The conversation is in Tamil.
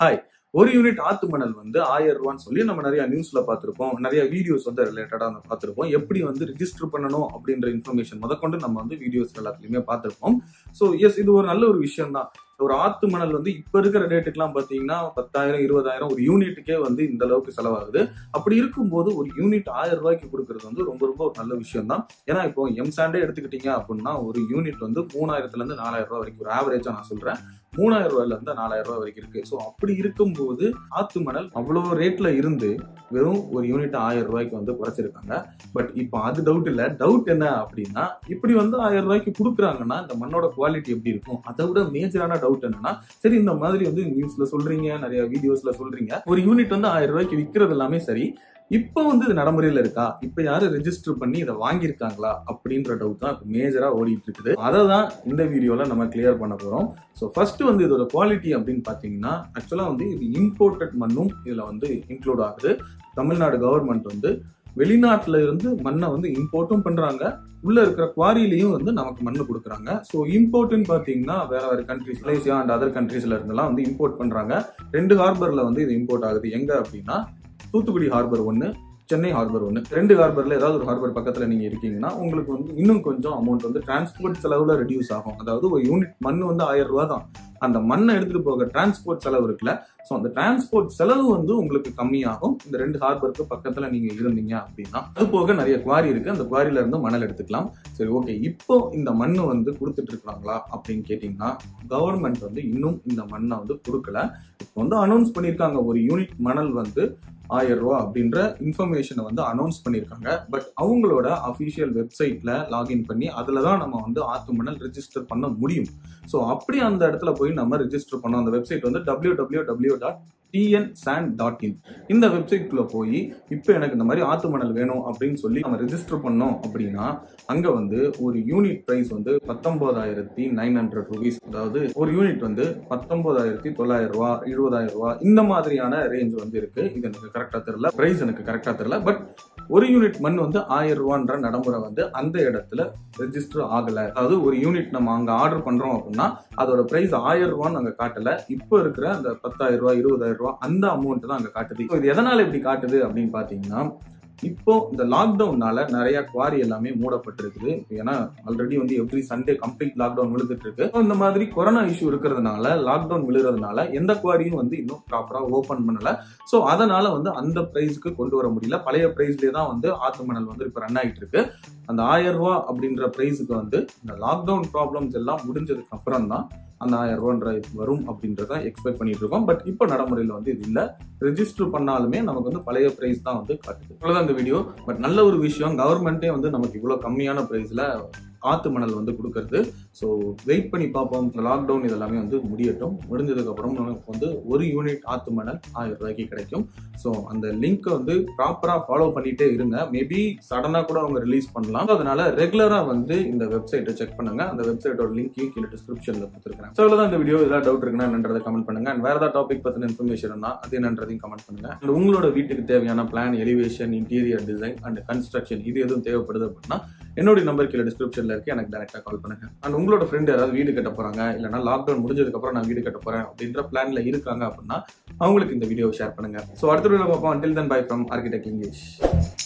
ஹாய் ஒரு யூனிட் ஆத்து மணல் வந்து ஆயிரம் ரூபான்னு சொல்லி நம்ம நிறைய நியூஸ்ல பார்த்திருப்போம் நிறைய வீடியோஸ் வந்து ரிலேட்டடா நம்ம பார்த்திருப்போம் எப்படி வந்து ரிஜிஸ்டர் பண்ணணும் அப்படின்ற இன்ஃபர்மேஷன் முதற்கொண்டு நம்ம வந்து வீடியோஸ் எல்லாத்துலயுமே பார்த்திருப்போம் ஸோ எஸ் இது ஒரு நல்ல ஒரு விஷயம் தான் ஒரு ஆத்து மணல் வந்து இப்ப இருக்கிற ரேட்டுக்குலாம் பாத்தீங்கன்னா பத்தாயிரம் இருபதாயிரம் ஒரு யூனிட்டுக்கே வந்து இந்த அளவுக்கு செலவாகுது அப்படி இருக்கும்போது ஒரு யூனிட் ஆயிரம் ரூபாய்க்கு கொடுக்கறது வந்து ரொம்ப ரொம்ப ஒரு நல்ல விஷயம் தான் ஏன்னா இப்போ எம் சாண்டே எடுத்துக்கிட்டீங்க அப்படின்னா ஒரு யூனிட் வந்து மூணாயிரத்துல இருந்து நாலாயிரம் ரூபாய் வரைக்கும் ஒரு ஆவரேஜா நான் சொல்றேன் மூணாயிரம் ரூபாயில இருந்து நாலாயிரம் ரூபாய் வரைக்கும் இருக்கு ஸோ அப்படி இருக்கும்போது ஆத்து மணல் அவ்வளோ ரேட்ல இருந்து வெறும் ஒரு யூனிட் ஆயிரம் ரூபாய்க்கு வந்து குறைச்சிருக்காங்க பட் இப்போ அது டவுட் இல்ல டவுட் என்ன அப்படின்னா இப்படி வந்து ஆயிரம் ரூபாய்க்கு கொடுக்குறாங்கன்னா இந்த மண்ணோட குவாலிட்டி எப்படி இருக்கும் அதை விட மேஜரான டவுட் என்னன்னா சரி இந்த மாதிரி வந்து நியூஸ்ல சொல்றீங்க நிறைய வீடியோஸ்ல சொல்றீங்க ஒரு யூனிட் வந்து ஆயிரம் ரூபாய்க்கு விற்கிறது எல்லாமே சரி இப்போ வந்து இது நடைமுறையில இருக்கா இப்போ யாரு ரெஜிஸ்டர் பண்ணி இதை வாங்கியிருக்காங்களா அப்படின்ற டவுட் தான் இப்போ மேஜரா ஓடிட்டு இருக்குது அதை தான் இந்த வீடியோல நம்ம கிளியர் பண்ண போறோம் ஸோ ஃபர்ஸ்ட் வந்து இதோட குவாலிட்டி அப்படின்னு பார்த்தீங்கன்னா ஆக்சுவலா வந்து இது இம்போர்ட்டட் மண்ணும் இதுல வந்து இன்க்ளூட் ஆகுது தமிழ்நாடு கவர்மெண்ட் வந்து வெளிநாட்டுல இருந்து மண்ணை வந்து இம்போர்ட்டும் பண்றாங்க உள்ள இருக்கிற குவாரிலையும் வந்து நமக்கு மண்ணு கொடுக்குறாங்க ஸோ இம்போர்ட்னு பார்த்தீங்கன்னா வேற வேற கண்ட்ரிஸ் மலேசியா அண்ட் அதர் கண்ட்ரீஸ்ல இருந்தெல்லாம் வந்து இம்போர்ட் பண்றாங்க ரெண்டு ஹார்பர்ல வந்து இது இம்போர்ட் ஆகுது எங்க அப்படின்னா தூத்துக்குடி ஹார்பர் ஒன்று சென்னை ஹார்பர் ஒன்று ரெண்டு ஹார்பர்ல ஏதாவது ஒரு ஹார்பர் பக்கத்துல நீங்க இருக்கீங்கன்னா உங்களுக்கு வந்து இன்னும் கொஞ்சம் அமௌண்ட் வந்து டிரான்ஸ்போர்ட் செலவுல ரெடியூஸ் ஆகும் அதாவது ஒரு யூனிட் மண் வந்து ஆயிரம் ரூபா தான் அந்த மண்ணை எடுத்துட்டு போக டிரான்ஸ்போர்ட் செலவு இருக்குல்ல ஸோ அந்த டிரான்ஸ்போர்ட் செலவு வந்து உங்களுக்கு கம்மியாகும் இந்த ரெண்டு ஹார்பருக்கு பக்கத்துல நீங்க இருந்தீங்க அப்படின்னா அது போக நிறைய குவாரி இருக்கு அந்த குவாரில இருந்து மணல் எடுத்துக்கலாம் சரி ஓகே இப்போ இந்த மண் வந்து கொடுத்துட்டு இருக்காங்களா அப்படின்னு கேட்டீங்கன்னா கவர்மெண்ட் வந்து இன்னும் இந்த மண்ணை வந்து கொடுக்கல இப்போ வந்து அனௌன்ஸ் பண்ணியிருக்காங்க ஒரு யூனிட் மணல் வந்து ஆயிரம் ரூபா அப்படின்ற இன்ஃபர்மேஷனை வந்து அனௌன்ஸ் பண்ணியிருக்காங்க பட் அவங்களோட அஃபிஷியல் வெப்சைட்ல லாகின் பண்ணி அதில் தான் நம்ம வந்து ஆத்து மணல் ரெஜிஸ்டர் பண்ண முடியும் ஸோ அப்படி அந்த இடத்துல போய் நம்ம ரெஜிஸ்டர் பண்ணோம் அந்த வெப்சைட் வந்து W W W dot TN sand dot in இந்த வெப்சைட்குள்ள போய் இப்போ எனக்கு இந்த மாதிரி ஆத்து மணல் வேணும் அப்படின்னு சொல்லி நம்ம ரெஜிஸ்டர் பண்ணோம் அப்படின்னா அங்க வந்து ஒரு யூனிட் பிரைஸ் வந்து பத்தொன்பதாயிரத்தி நைன் ஹண்ட்ரட் ருபீஸ் அதாவது ஒரு யூனிட் வந்து பத்தொன்பதாயிரத்தி தொள்ளாயிரம் ரூபா இருபதாயிரம் ரூபா இந்த மாதிரியான ரேஞ்ச் வந்து இருக்கு இது எனக்கு கரெக்டா தெரியல பிரைஸ் எனக்கு கரெக்டா தெரியல பட் ஒரு யூனிட் மண் வந்து ஆயிரம் ரூபான்ற நடைமுறை வந்து அந்த இடத்துல ரெஜிஸ்டர் ஆகல அதாவது ஒரு யூனிட் நம்ம அங்க ஆர்டர் பண்றோம் அப்படின்னா அதோட பிரைஸ் ஆயிரம் ரூபான்னு அங்க காட்டல இப்போ இருக்கிற அந்த பத்தாயிரம் ரூபாய் இருபதாயிரம் ரூபாய் அந்த அமௌண்ட் தான் அங்க காட்டுது So இது எதனால இப்படி காட்டுது அப்படின்னு பாத்தீங்கன்னா இப்போ இந்த லாக்டவுன்னால நிறைய குவாரி எல்லாமே மூடப்பட்டிருக்குது ஏன்னா ஆல்ரெடி வந்து எவ்ரி சண்டே கம்ப்ளீட் லாக்டவுன் விழுந்துட்டு இருக்கு So இந்த மாதிரி கொரோனா இஷ்யூ இருக்கிறதுனால லாக்டவுன் விழுறதுனால எந்த குவாரியும் வந்து இன்னும் ப்ராப்பரா ஓபன் பண்ணல ஸோ அதனால வந்து அந்த பிரைஸ்க்கு கொண்டு வர முடியல பழைய பிரைஸ்லேயே தான் வந்து ஆத்து மணல் வந்து இப்போ ரன் ஆகிட்டு இருக்கு அந்த ஆயிரம் ரூபா அப்படின்ற பிரைஸுக்கு வந்து இந்த லாக்டவுன் ப்ராப்ளம்ஸ் எல்லாம் முடிஞ்சதுக்கு அப்புறம் தான் அந்த ஆயிரம் ரூபான்ற வரும் அப்படின்றத எக்ஸ்பெக்ட் பண்ணிட்டு இருக்கோம் பட் இப்போ நடைமுறையில் வந்து இது இல்லை ரெஜிஸ்டர் பண்ணாலுமே நமக்கு வந்து பழைய பிரைஸ் தான் வந்து காட்டுது இவ்வளோதான் இந்த வீடியோ பட் நல்ல ஒரு விஷயம் கவர்மெண்ட்டே வந்து நமக்கு இவ்வளோ கம்மியான ப்ரைஸில் ஆத்து மணல் வந்து கொடுக்கறது ஸோ வெயிட் பண்ணி பார்ப்போம் இந்த லாக்டவுன் இதெல்லாமே வந்து முடியட்டும் முடிஞ்சதுக்கு அப்புறம் நமக்கு வந்து ஒரு யூனிட் ஆத்து மணல் ஆயிரம் ரூபாய்க்கு கிடைக்கும் ஸோ அந்த லிங்க்கை வந்து ப்ராப்பராக ஃபாலோ பண்ணிட்டே இருங்க மேபி சடனாக கூட அவங்க ரிலீஸ் பண்ணலாம் அதனால ரெகுலராக வந்து இந்த வெப்சைட்டை செக் பண்ணுங்க அந்த வெப்சைட்டோட லிங்க்கையும் கீழே டிஸ்கிரிப்ஷனில் கொடுத்துருக்கேன் ஸோ தான் இந்த வீடியோ ஏதாவது டவுட் இருக்குன்னா என்னன்றதை கமெண்ட் பண்ணுங்க அண்ட் வேறு ஏதாவது டாபிக் பற்றின இன்ஃபர்மேஷன் இருந்தால் அது என்னன்றதையும் கமெண்ட் பண்ணுங்க அண்ட் உங்களோட வீட்டுக்கு தேவையான plan elevation interior design and construction இது எதுவும் தேவைப்படுது அப்படின்னா என்னுடைய நம்பர் கீழே டிஸ்கிரிப்ஷன்ல இருக்கு எனக்கு டேரக்டா கால் பண்ணுங்க அண்ட் உங்களோட ஃப்ரெண்ட் யாராவது வீடு கட்ட போறாங்க இல்லைனா லாக்டவுன் முடிஞ்சதுக்கு அப்புறம் நான் வீடு கட்ட போறேன் அப்படின்ற பிளான்ல இருக்காங்க அப்படின்னா அவங்களுக்கு இந்த வீடியோவை ஷேர் பண்ணுங்க ஸோ அடுத்த வீடியோ பார்ப்போம் until then bye from architect English